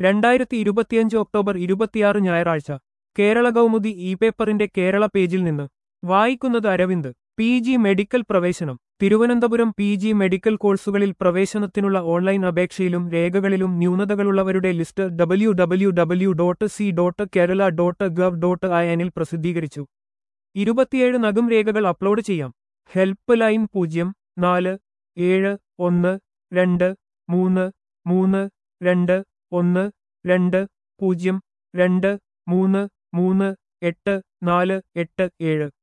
രണ്ടായിരത്തി ഇരുപത്തിയഞ്ച് ഒക്ടോബർ ഇരുപത്തിയാറ് ഞായറാഴ്ച കേരള കൗമുദി ഇ പേപ്പറിന്റെ കേരള പേജിൽ നിന്ന് വായിക്കുന്നത് അരവിന്ദ് പി ജി മെഡിക്കൽ പ്രവേശനം തിരുവനന്തപുരം പി ജി മെഡിക്കൽ കോഴ്സുകളിൽ പ്രവേശനത്തിനുള്ള ഓൺലൈൻ അപേക്ഷയിലും രേഖകളിലും ന്യൂനതകളുള്ളവരുടെ list W W W dot C dot Kerala dot gov dot I എനിൽ പ്രസിദ്ധീകരിച്ചു ഇരുപത്തിയേഴ് നഗം രേഖകൾ അപ്ലോഡ് ചെയ്യാം ഹെൽപ്പ് ലൈൻ പൂജ്യം നാല് ഏഴ് ഒന്ന് രണ്ട് മൂന്ന് മൂന്ന് രണ്ട് ഒന്ന് രണ്ട് പൂജ്യം രണ്ട് മൂന്ന് മൂന്ന് എട്ട് നാല് എട്ട് ഏഴ്